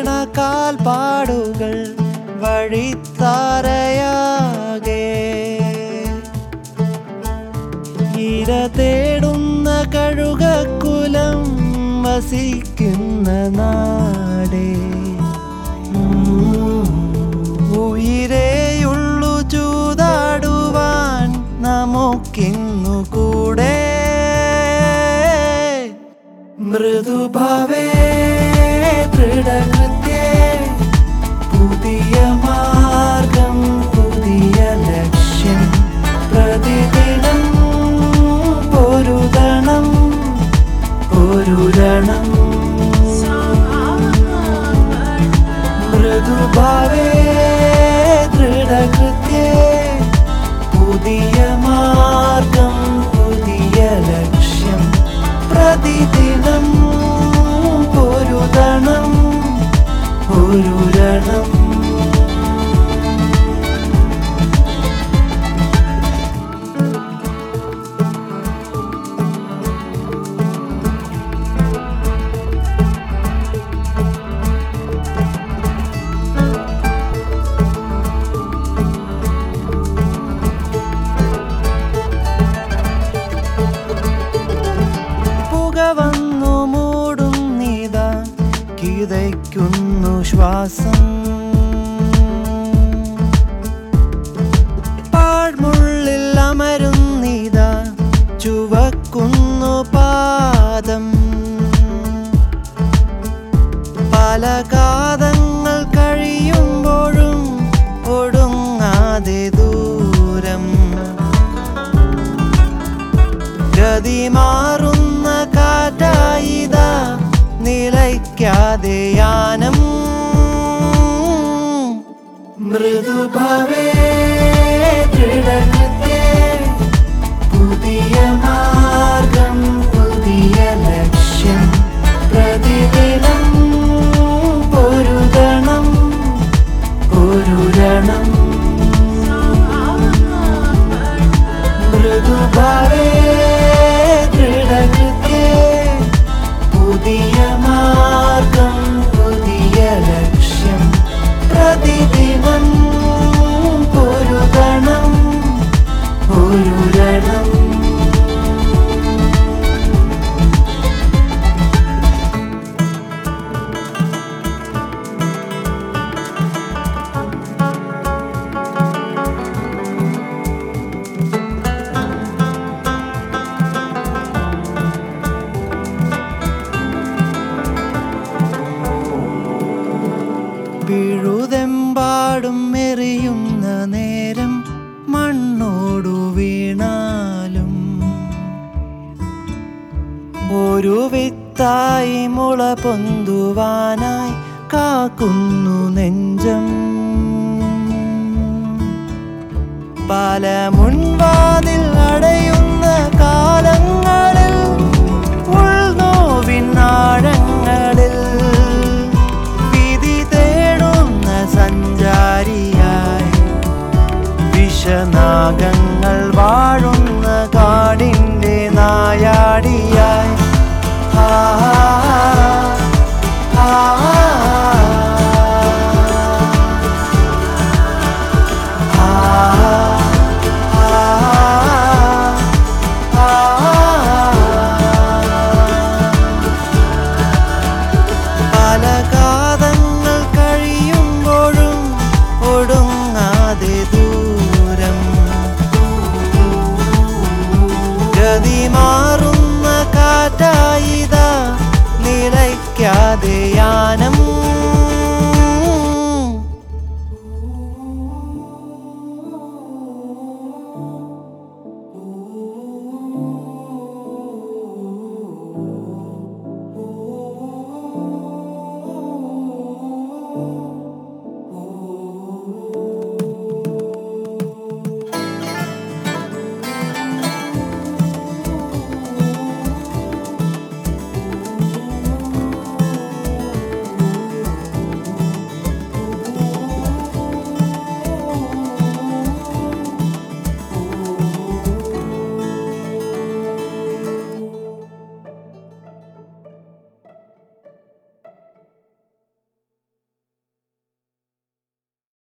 കാൽപ്പാടുകൾ വഴിത്താരയാകെ ഇര തേടുന്ന കഴുകക്കുലം വസിക്കുന്ന നാടേ ഉയിരേയുള്ളു ചൂതാടുവാൻ നമുക്കിന്നു കൂടെ മൃദുഭവേ ദൃഢകൃത്യേ പുതിയ മാർഗം പുതിയ ലക്ഷ്യം പ്രതിദിനം പൊരുതണം പൊരുരണം മൃദുഭാവേ ദൃഢകൃത്യേ പുതിയ മാർഗം പുതിയ ലക്ഷ്യം പ്രതിദിനം പൊരുതണം പൊരുരണം പുക വന്നു മൂടുന്നിതാ കിതയ്ക്കുന്നു ശ്വാസം പാഴ്മുള്ളിൽ അമരുന്നിതാ ചുവക്കുന്നു പാദം പല കാതങ്ങൾ കഴിയുമ്പോഴും ഒടുങ്ങാതെ ദൂരം ഗതി മാറുന്ന കാറ്റായിതാ നിലയ്ക്കാതെ യാനം മൃദുഭവേ ദൃഢകൃത്യേ പുതിയ മാർഗം പുതിയ ലക്ഷ്യം പ്രതിദിനം പൊരുതണം പൊരുരണം മൃദുഭാവേ ദൃഢകൃത്യേ പുതിയ മാർഗം പുതിയ ലക്ഷ്യം പ്രതിദിനം പൊരുതണം പൊരുരണം പിഴുതെമ്പാടും എറിയുന്ന നേരം മണ്ണോടു വീണാലും ഒരു വിത്തായി മുള പൊന്തുവാനായി കാക്കുന്നു നെഞ്ചം പല മുൻവാതിൽ അടയുന്ന കാലങ്ങളിൽ ഉൾനോവിൻ ആഴങ്ങളിൽ വിധി തേടുന്ന സഞ്ചാരിയായി വിഷനാഗങ്ങൾ വാഴുന്ന കാടിൻ്റെ നായാടിയായി ആ ആ, ആ, ആ, പല കാതങ്ങൾ കഴിയുമ്പോഴും ഒടുങ്ങാതെ ദൂരം ഗതി മാറുന്ന കാറ്റായിതാ നിലയ്ക്കാതെ യാനം Ooh.